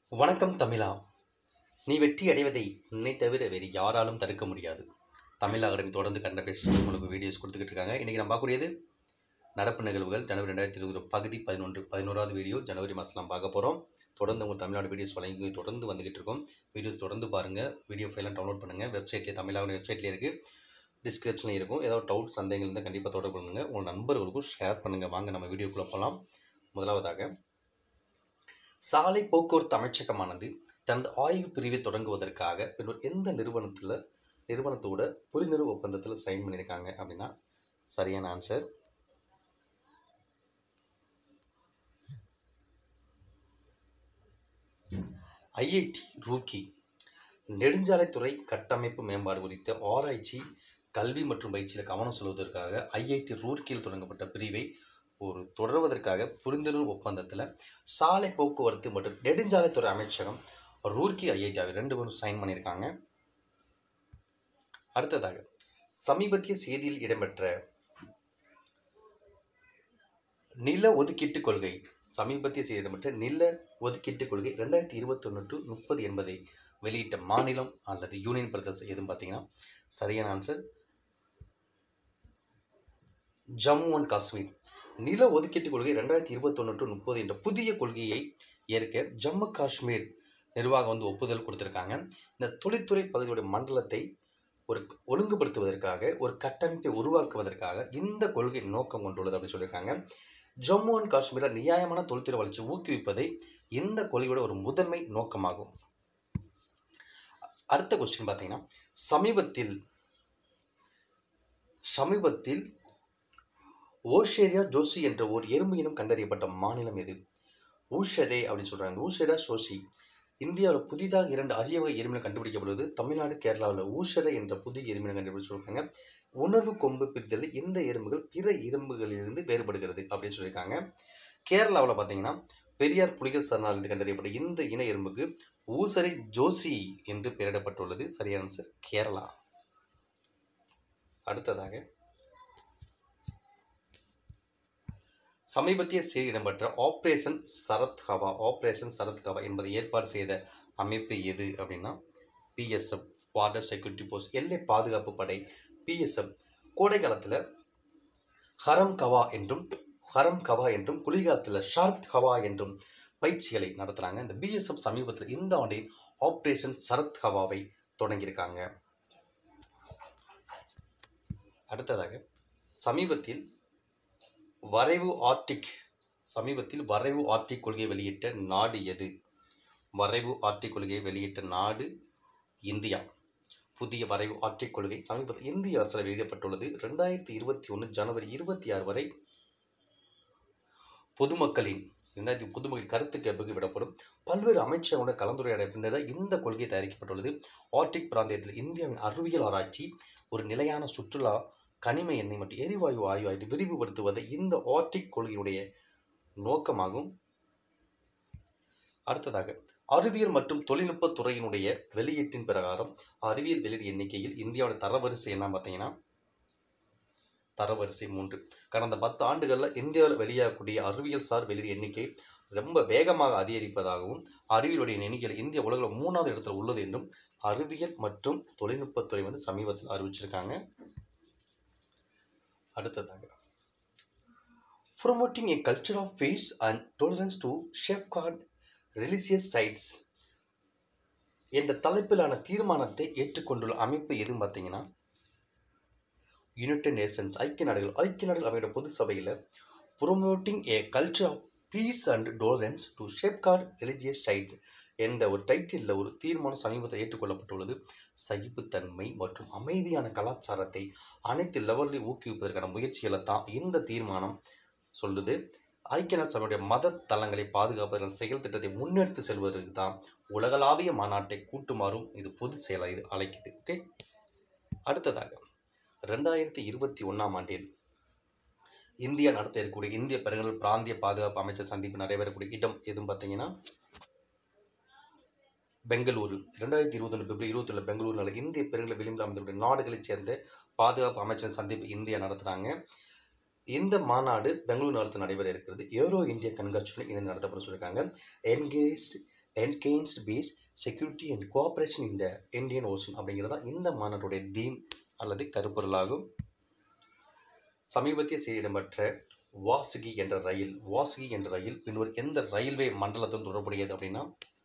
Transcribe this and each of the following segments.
வணக்கம் தமிழா நீ வெற்றி அடைவதை உன்னை தவிர வேறு யாராலும் தடுக்க முடியாது தமிழ் அகாடமி தொடர்ந்து கண்ட பேசி உங்களுக்கு வீடியோஸ் கொடுத்துக்கிட்டு இருக்காங்க இன்றைக்கி நம்ம பார்க்கக்கூடியது நடப்பு நிகழ்வுகள் ஜனவரி ரெண்டாயிரத்தி இருபது பகுதி பதினொன்று பதினோராவது வீடியோ ஜனவரி மாதம் நம்ம பார்க்க போகிறோம் தொடர்ந்து உங்கள் தமிழ்நாடு வீடியோஸ் வழங்கி தொடர்ந்து வந்துகிட்டு இருக்கோம் வீடியோஸ் தொடர்ந்து பாருங்கள் வீடியோ ஃபைலாம் டவுன்லோட் பண்ணுங்கள் வெப்சைட்லேயே தமிழாவோட வெப்சைட்லேயே இருக்குது டிஸ்கிரிப்ஷனில் இருக்கும் ஏதாவது டவுட் சந்தேகங்கள் இருந்தால் கண்டிப்பாக தொடர்பு பண்ணுங்கள் உங்கள் நண்பர்களுக்கும் ஷேர் பண்ணுங்கள் வாங்க நம்ம வீடியோக்குள்ளே போகலாம் முதலாவதாக சாலை போக்குவரத்து அமைச்சகமானது தனது ஆய்வு பிரிவை தொடங்குவதற்காக பின்னர் எந்த நிறுவனத்தில் நிறுவனத்தோட புரிந்துணர்வு ஒப்பந்தத்தில் சைன் பண்ணியிருக்காங்க அப்படின்னா சரியான ஆன்சர் ஐஐடி ரூக்கி நெடுஞ்சாலைத்துறை கட்டமைப்பு மேம்பாடு குறித்த ஆராய்ச்சி கல்வி மற்றும் பயிற்சியில் கவனம் செலுத்துவதற்காக ஐஐடி ரூர்க்கியில் தொடங்கப்பட்ட பிரிவை ஒரு தொடர்வதற்காக புரிந்துணர்வு ஒப்பந்தத்தில் சாலை போக்குவரத்து மற்றும் நெடுஞ்சாலைத்துறை அமைச்சகம் ரூர்க்கி ஐஐடி ஆகிய ரெண்டு பேரும் சைன் பண்ணியிருக்காங்க அடுத்ததாக சமீபத்திய செய்தியில் இடம்பெற்ற நில ஒதுக்கீட்டு கொள்கை சமீபத்திய செய்தி இடம்பெற்ற நில ஒதுக்கீட்டு கொள்கை ரெண்டாயிரத்தி இருபத்தொன்று டு முப்பது என்பதை வெளியிட்ட மாநிலம் அல்லது யூனியன் பிரதேசம் எதுன்னு பார்த்தீங்கன்னா சரியான ஆன்சர் ஜம்மு அண்ட் காஷ்மீர் நில ஒதுக்கீட்டு கொள்கை ரெண்டாயிரத்தி இருபத்தொன்று டு முப்பது என்ற புதிய கொள்கையை ஏற்க ஜம்மு காஷ்மீர் நிர்வாகம் வந்து ஒப்புதல் கொடுத்துருக்காங்க இந்த தொழில்துறை பகுதியுடைய மண்டலத்தை ஒரு ஒழுங்குபடுத்துவதற்காக ஒரு கட்டமைப்பை உருவாக்குவதற்காக இந்த கொள்கை நோக்கம் கொண்டுள்ளது அப்படின்னு சொல்லியிருக்காங்க ஜம்மு அண்ட் காஷ்மீரில் நியாயமான தொழில்துறை வளர்ச்சி ஊக்குவிப்பதை இந்த கொள்கையோட ஒரு முதன்மை நோக்கமாகும் அடுத்த கொஸ்டின் பார்த்தீங்கன்னா சமீபத்தில் சமீபத்தில் ஓஷேரியா ஜோஷி என்ற ஓர் எறும்பு இனம் கண்டறியப்பட்ட மாநிலம் எது ஊஷரே அப்படின்னு சொல்கிறாங்க ஊஷரா ஜோஷி இந்தியாவில் புதிதாக இரண்டு அரிய வகை எறும்பினம் கண்டுபிடிக்கப்படுவது தமிழ்நாடு கேரளாவில் ஊஷரை என்ற புதிய எறும்பினம் கண்டுபிடிச்சு சொல்லியிருக்காங்க உணர்வு கொம்பு பிரித்தலில் இந்த எறும்புகள் பிற எறும்புகளிலிருந்து வேறுபடுகிறது அப்படின்னு சொல்லியிருக்காங்க கேரளாவில் பார்த்தீங்கன்னா பெரியார் புலிகள் சரணாலயத்தில் கண்டறியப்பட்ட இந்த இன எறும்புக்கு ஊசரை ஜோசி என்று பெயரிடப்பட்டுள்ளது சரியான ஆன்சர் கேரளா அடுத்ததாக சமீபத்திய செய்தி இடம்பெற்ற ஆப்ரேஷன் சரத் ஹவா ஆப்ரேஷன் சரத் ஹவா என்பதை ஏற்பாடு செய்த அமைப்பு எது அப்படின்னா பிஎஸ்எஃப் பார்டர் செக்யூரிட்டி போஸ்ட் எல்லை பாதுகாப்பு படை பிஎஸ்எஃப் கோடை காலத்தில் ஹரம் கவா என்றும் ஹரம் கவா என்றும் குளிர்காலத்தில் ஷாரத் ஹவா என்றும் பயிற்சிகளை நடத்துகிறாங்க இந்த பிஎஸ்எஃப் சமீபத்தில் இந்த ஆண்டின் ஆப்ரேஷன் சரத் ஹவாவை தொடங்கியிருக்காங்க அடுத்ததாக சமீபத்தில் வரைவு ஆர்டிக் சமீபத்தில் வரைவு ஆர்டிக் கொள்கையை வெளியிட்ட நாடு எது வரைவு ஆர்டிக் கொள்கையை வெளியிட்ட நாடு இந்தியா புதிய வரைவு ஆர்டிக் கொள்கை சமீபத்தில் இந்திய அரசால் வெளியிடப்பட்டுள்ளது ரெண்டாயிரத்தி இருபத்தி ஒன்று ஜனவரி இருபத்தி ஆறு வரை பொதுமக்களின் ரெண்டாயிரத்தி பொதுமக்கள் கருத்து கேட்புக்கு விடப்படும் பல்வேறு அமைச்சர்களோட கலந்துரையாட பின்னர் இந்த கொள்கை தயாரிக்கப்பட்டுள்ளது ஆர்டிக் பிராந்தியத்தில் இந்தியாவின் அறிவியல் ஆராய்ச்சி ஒரு நிலையான சுற்றுலா கனிம எண்ணெய் மற்றும் எரிவாயு ஆய்வாய்வு விரிவுபடுத்துவதை இந்த ஆர்டிக் கொள்கையுடைய நோக்கமாகும் அடுத்ததாக அறிவியல் மற்றும் தொழில்நுட்ப துறையினுடைய வெளியீட்டின் பிரகாரம் அறிவியல் வெளியீடு எண்ணிக்கையில் இந்தியாவோட தரவரிசை என்ன பார்த்தீங்கன்னா தரவரிசை மூன்று கடந்த பத்து ஆண்டுகளில் இந்தியாவில் வெளியாகக்கூடிய அறிவியல் சார் வெளியீடு எண்ணிக்கை ரொம்ப வேகமாக அதிகரிப்பதாகவும் அறிவியலுடைய எண்ணிக்கையில் இந்திய உலகில் மூணாவது இடத்துல உள்ளது என்றும் அறிவியல் மற்றும் தொழில்நுட்பத்துறை வந்து சமீபத்தில் அறிவிச்சிருக்காங்க அடுத்ததாக promoting a culture of peace and tolerance to safeguard religious sites என்ற தலைப்பிலான தீர்மானத்தை ஏற்றுக்கொண்டுள்ள அமைப்பு எதுன்னு பார்த்தீங்கன்னா யுனைடெட் நேஷன்ஸ் ஐக்கிய நாடுகள் ஐக்கிய நாடுகள் அமையோட பொது சபையில் promoting a culture of peace and tolerance to safeguard religious sites என்ற ஒரு டைட்டிலில் ஒரு தீர்மானம் சமீபத்தில் ஏற்றுக்கொள்ளப்பட்டுள்ளது சகிப்புத்தன்மை மற்றும் அமைதியான கலாச்சாரத்தை அனைத்து லெவலில் ஊக்குவிப்பதற்கான முயற்சிகளை தான் இந்த தீர்மானம் சொல்லுது ஐக்கிய நாடு சபையுடைய மத தளங்களை பாதுகாப்பதற்கான செயல் திட்டத்தை முன்னெடுத்து செல்வதற்கு தான் உலகளாவிய மாநாட்டை கூட்டுமாறும் இது பொது செயலாக இது அழைக்குது ஓகே அடுத்ததாக ரெண்டாயிரத்தி இருபத்தி ஒன்றாம் ஆண்டில் இந்தியா நடத்த இருக்கக்கூடிய இந்திய பெருங்கடல் பிராந்திய பாதுகாப்பு அமைச்சர் சந்திப்பு நடைபெறக்கூடிய இடம் எதுவும் பார்த்தீங்கன்னா பெங்களூரு ரெண்டாயிரத்தி இருபத்தொன்று பிப்ரவரி இருபத்தொன்று பெங்களூரில் இந்திய பெருங்கடல் விளிம்பில் அமைந்திருக்கிற நாடுகளைச் சேர்ந்த பாதுகாப்பு அமைச்சர் சந்திப்பு இந்தியா நடத்துகிறாங்க இந்த மாநாடு பெங்களூரு நகரத்தில் நடைபெற இருக்கிறது ஏரோ இந்தியா கண்காட்சியுடன் இணைந்து நடத்தப்படும் சொல்லியிருக்காங்க engage enhanced peace security and cooperation இந்த இந்தியன் ஓஷன் அப்படிங்கிறதா இந்த மாநாட்டுடைய தீம் அல்லது கருப்பொருளாகும் சமீபத்திய செய்தி இடம்பெற்ற வாசுகி என்ற ரயில் வாசுகி என்ற ரயில் பின்னர் எந்த ரயில்வே மண்டலத்துடன் தொடர்புடையது அப்படின்னா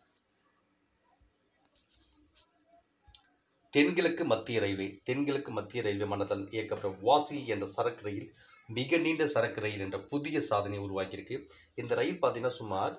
தென்கிழக்கு மத்திய ரயில்வே தென்கிழக்கு மத்திய ரயில்வே மண்டலத்தில் இயக்கப்பட்ட வாசுகி என்ற சரக்கு ரயில் மிக நீண்ட சரக்கு ரயில் என்ற புதிய சாதனையை உருவாக்கியிருக்கு இந்த ரயில் பார்த்தீங்கன்னா சுமார்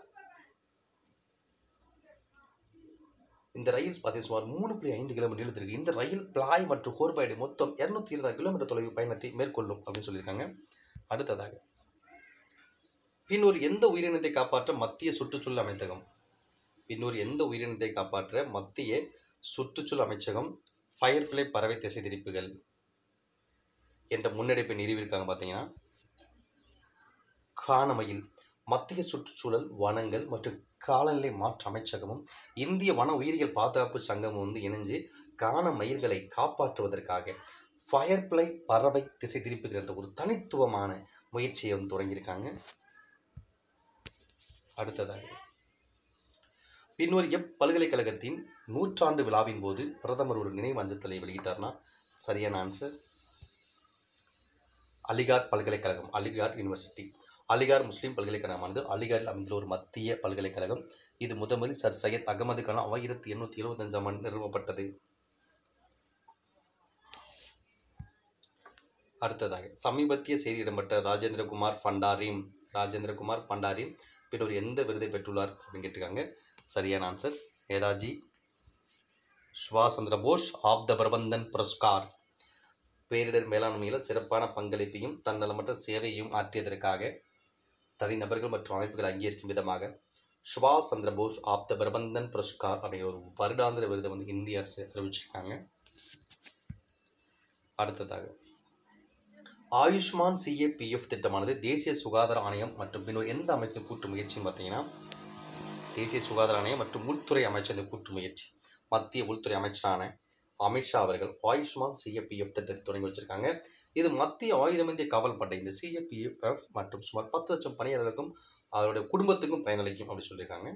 இந்த ரயில் பார்த்தீங்கன்னா சுமார் மூணு புள்ளி ஐந்து கிலோமீட்டர் நீளத்திற்கு இந்த ரயில் பிளாய் மற்றும் கோர்பாய்டு மொத்தம் இரநூத்தி இருபது கிலோமீட்டர் தொலைவு பயணத்தை மேற்கொள்ளும் அப்படின்னு சொல்லியிருக்காங்க அடுத்ததாக பின்னொரு எந்த உயிரினத்தை காப்பாற்ற மத்திய சுற்றுச்சூழல் அமைச்சகம் பின்னொரு எந்த உயிரினத்தை காப்பாற்ற மத்திய சுற்றுச்சூழல் அமைச்சகம் ஃபயர் பிளே பறவை திசை திருப்புகள் என்ற முன்னெடுப்பை நிறுவியிருக்காங்க பார்த்தீங்கன்னா காணமையில் மத்திய சுற்றுச்சூழல் வனங்கள் மற்றும் காலநிலை மாற்ற அமைச்சகமும் இந்திய வன உயிரியல் பாதுகாப்பு சங்கமும் வந்து இணைஞ்சு காண மயில்களை காப்பாற்றுவதற்காக ஃபயர் பிளை பறவை திசை திருப்புகள் என்ற ஒரு தனித்துவமான முயற்சியை வந்து தொடங்கியிருக்காங்க அடுத்ததாக பின்வரும் எப்பல்கலைக்கழகத்தின் நூற்றாண்டு விழாவின் போது பிரதமர் ஒரு நினைவு அஞ்சத்தலை வெளியிட்டார்னா சரியான ஆன்சர் அலிகார் பல்கலைக்கழகம் அலிகார் யூனிவர்சிட்டி அலிகார் முஸ்லீம் பல்கலைக்கழகமானது அலிகாரில் அமைந்துள்ள ஒரு மத்திய பல்கலைக்கழகம் இது முதலில் சர் சையத் அகமது கான் ஆயிரத்தி எண்ணூற்றி எழுபத்தஞ்சாம் ஆண்டு நிறுவப்பட்டது அடுத்ததாக சமீபத்திய செய்தி இடம்பெற்ற ராஜேந்திரகுமார் பண்டாரிம் ராஜேந்திரகுமார் பண்டாரிம் பின்னர் எந்த விருதை பெற்றுள்ளார் அப்படின்னு கேட்டிருக்காங்க சரியான ஆன்சர் நேதாஜி சுபாஷ் சந்திர போஸ் ஆப் த பிரபந்தன் புரஸ்கார் பேரிடர் மேலாண்மையில் சிறப்பான பங்களிப்பையும் தன்னலமற்ற சேவையையும் ஆற்றியதற்காக தனிநபர்கள் மற்றும் அமைப்புகள் அங்கீகரிக்கும் விதமாக சுபாஷ் சந்திர போஸ் ஆப் த பிரபந்தன் புரஸ்கார் அப்படிங்கிற ஒரு வருடாந்திர விருதை வந்து இந்திய அரசு அறிவிச்சிருக்காங்க அடுத்ததாக ஆயுஷ்மான் சிஏபிஎஃப் திட்டமானது தேசிய சுகாதார ஆணையம் மற்றும் பின்னர் எந்த அமைச்சரின் கூட்டு முயற்சின்னு பார்த்தீங்கன்னா தேசிய சுகாதார ஆணையம் மற்றும் உள்துறை அமைச்சரின் கூட்டு முயற்சி மத்திய உள்துறை அமைச்சரான அமித்ஷா அவர்கள் ஆயுஷ்மான் சிஎப்பிஎஃப் திட்டத்தை தொடங்கி வச்சிருக்காங்க இது மத்திய ஆயுதமேந்திய காவல் படை இந்த சிஎப்பிஎஃப் மற்றும் சுமார் பத்து லட்சம் பணியாளர்களுக்கும் அவருடைய குடும்பத்துக்கும் பயனளிக்கும் அப்படின்னு சொல்லியிருக்காங்க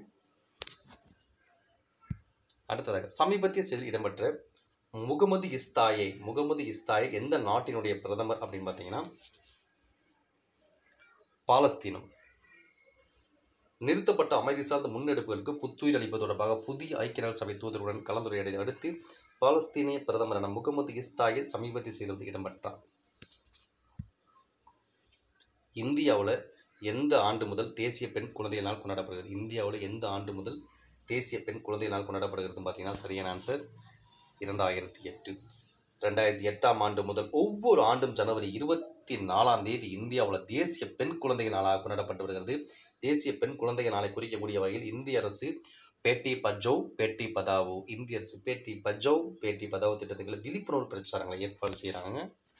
அடுத்ததாக சமீபத்திய செய்தியில் இடம்பெற்ற முகமது இஸ்தாயை முகமது இஸ்தாயை எந்த நாட்டினுடைய பிரதமர் அப்படின்னு பார்த்தீங்கன்னா பாலஸ்தீனம் நிறுத்தப்பட்ட அமைதி சார்ந்த முன்னெடுப்புகளுக்கு புத்துயிர் அளிப்பது தொடர்பாக புதிய ஐக்கிய நாடு சபை தூதருடன் கலந்துரையாடியதை அடுத்து பாலஸ்தீனிய பிரதமரான முகமது இஸ்தாயை சமீபத்திய செய்தியில் இடம்பெற்றார் இந்தியாவில் எந்த ஆண்டு முதல் தேசிய பெண் குழந்தைகள் நாள் கொண்டாடப்படுகிறது இந்தியாவில் எந்த ஆண்டு முதல் தேசிய பெண் குழந்தைகள் நாள் கொண்டாடப்படுகிறது பார்த்தீங்கன்னா சரியான ஆன்சர் இரண்டாயிரத்தி எட்டு ரெண்டாயிரத்தி எட்டாம் ஆண்டு முதல் ஒவ்வொரு ஆண்டும் ஜனவரி இருபத்தி நாலாம் தேதி இந்தியாவில் தேசிய பெண் குழந்தைகள் நாளாக கொண்டாடப்பட்டு வருகிறது தேசிய பெண் குழந்தைகள் நாளை குறிக்கக்கூடிய வகையில் இந்திய அரசு பேட்டி பஜோ பேட்டி பதாவோ இந்திய அரசு பேட்டி பஜோ பேட்டி பதாவோ திட்டத்துக்கு விழிப்புணர்வு பிரச்சாரங்களை ஏற்பாடு செய்கிறாங்க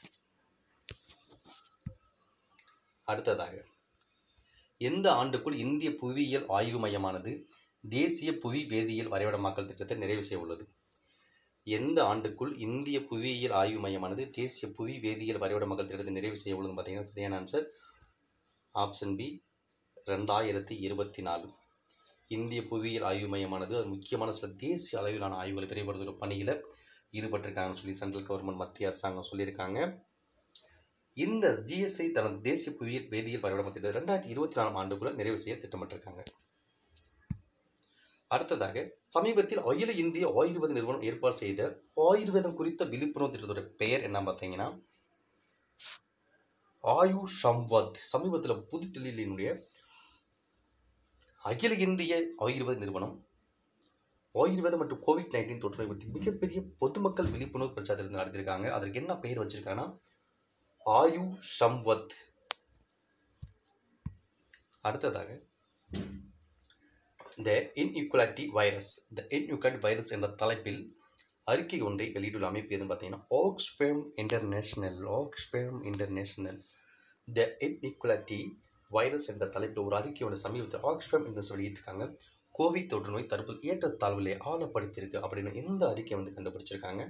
அடுத்ததாக எந்த ஆண்டுக்குள் இந்திய புவியியல் ஆய்வு மையமானது தேசிய புவி வேதியியல் வரைபடமாக்கல் திட்டத்தை நிறைவு செய்ய உள்ளது எந்த ஆண்டுக்குள் இந்திய புவியியல் ஆய்வு மையமானது தேசிய புவி வேதியியல் வரைபடமாக்கல் திட்டத்தை நிறைவு செய்ய உள்ளது பார்த்தீங்கன்னா சரியான ஆன்சர் ஆப்ஷன் பி ரெண்டாயிரத்தி இருபத்தி நாலு இந்திய புவியியல் ஆய்வு மையமானது அது முக்கியமான சில தேசிய அளவிலான ஆய்வுகளை விரைவுபடுத்துகிற பணியில் ஈடுபட்டிருக்காங்கன்னு சொல்லி சென்ட்ரல் கவர்மெண்ட் மத்திய அரசாங்கம் சொல்லியிருக்காங்க இந்த ஜிஎஸ்ஐ தனது தேசிய புவியியல் வேதியியல் வரைபடம் திட்டத்தை ரெண்டாயிரத்தி இருபத்தி நாலாம் ஆண்டுக்குள்ள நிறைவு செய்ய திட்டமிட்டிருக்காங்க அடுத்ததாக சமீபத்தில் அகில இந்திய ஆயுர்வேத நிறுவனம் ஏற்பாடு செய்த ஆயுர்வேதம் குறித்த விழிப்புணர்வு திட்டத்தோட பெயர் என்ன பார்த்தீங்கன்னா ஆயு சம்வத் சமீபத்தில் புதுதில்லியினுடைய அகில இந்திய ஆயுர்வேத நிறுவனம் ஆயுர்வேதம் மற்றும் கோவிட் நைன்டீன் தொற்று நோய் பற்றி மிகப்பெரிய பொதுமக்கள் விழிப்புணர்வு பிரச்சாரத்தை நடத்திருக்காங்க அதற்கு என்ன பெயர் வச்சிருக்காங்கன்னா ஆயு சம்வத் அடுத்ததாக the inequality virus the inequality virus என்ற தலைப்பில் அறிக்கை ஒன்றை வெளியிட்டுள்ள அமைப்பு எதுன்னு பார்த்தீங்கன்னா Oxfam International Oxfam International the inequality virus என்ற தலைப்பில் ஒரு அறிக்கை ஒன்று சமீபத்தில் ஆக்ஸ்பேம் என்று வெளியிட்டிருக்காங்க கோவிட் தொற்று நோய் தடுப்பு ஏற்றத்தாழ்விலே ஆழப்படுத்தியிருக்கு அப்படின்னு இந்த அறிக்கை வந்து கண்டுபிடிச்சிருக்காங்க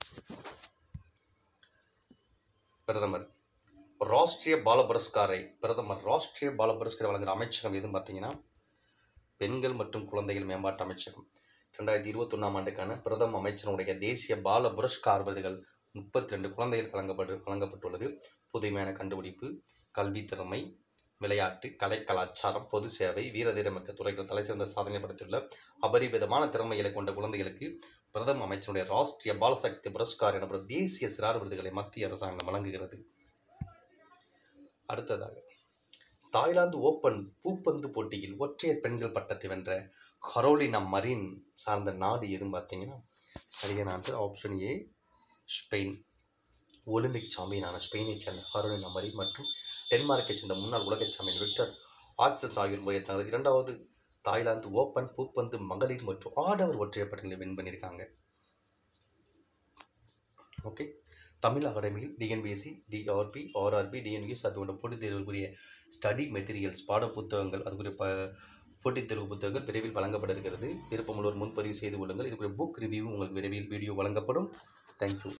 பிரதமர் ராஷ்டிரிய பால புரஸ்காரை பிரதமர் ராஷ்டிரிய பால புரஸ்காரை வழங்குற அமைச்சகம் எதுன்னு பார்த்தீங்கன்னா பெண்கள் மற்றும் குழந்தைகள் மேம்பாட்டு அமைச்சகம் ரெண்டாயிரத்தி இருபத்தொன்னாம் ஆண்டுக்கான பிரதம அமைச்சருடைய தேசிய பால புரஸ்கார் விருதுகள் முப்பத்தி ரெண்டு குழந்தைகள் வழங்கப்பட்டு வழங்கப்பட்டுள்ளது புதுமையான கண்டுபிடிப்பு கல்வி திறமை விளையாட்டு கலை கலாச்சாரம் பொது சேவை வீரதீரமிக்க துறைகள் தலைசிறந்த சாதனை படைத்துள்ள அபரிவிதமான திறமைகளை கொண்ட குழந்தைகளுக்கு பிரதம அமைச்சருடைய ராஷ்டிரிய பாலசக்தி புரஸ்கார் எனப்படும் தேசிய சிறார் விருதுகளை மத்திய அரசாங்கம் வழங்குகிறது அடுத்ததாக தாய்லாந்து ஓப்பன் பூப்பந்து போட்டியில் ஒற்றையர் பெண்கள் பட்டத்தை வென்ற கரோலினா மரின் சார்ந்த நாடு எதுன்னு பார்த்தீங்கன்னா சரியான answer option A Spain Olympic சாம்பியனான ஸ்பெயினை சேர்ந்த கரோலினா மரின் மற்றும் டென்மார்க்கை சேர்ந்த முன்னாள் உலக சாம்பியன் விக்டர் ஆக்சஸ் ஆகியோர் முறையை தனது இரண்டாவது தாய்லாந்து ஓப்பன் பூப்பந்து மகளிர் மற்றும் ஆடவர் ஒற்றையர் பட்டங்களை வின் பண்ணியிருக்காங்க ஓகே தமிழ் அகாடமியில் டிஎன்பிஎஸ்சி டிஆர்பி ஆர்ஆர்பி டிஎன்யூஎஸ் அது போன்ற போட்டித் தேர்வுக்குரிய ஸ்டடி மெட்டீரியல்ஸ் பாட புத்தகங்கள் அதுக்குரிய ப போட்டித் தேர்வு புத்தகங்கள் விரைவில் வழங்கப்பட இருக்கிறது விருப்பமுள்ளவர் முன்பதிவு செய்து கொள்ளுங்கள் இதுக்குரிய புக் ரிவ்யூ உங்களுக்கு விரைவில் வீடியோ வழங்கப்படும் தேங்க்யூ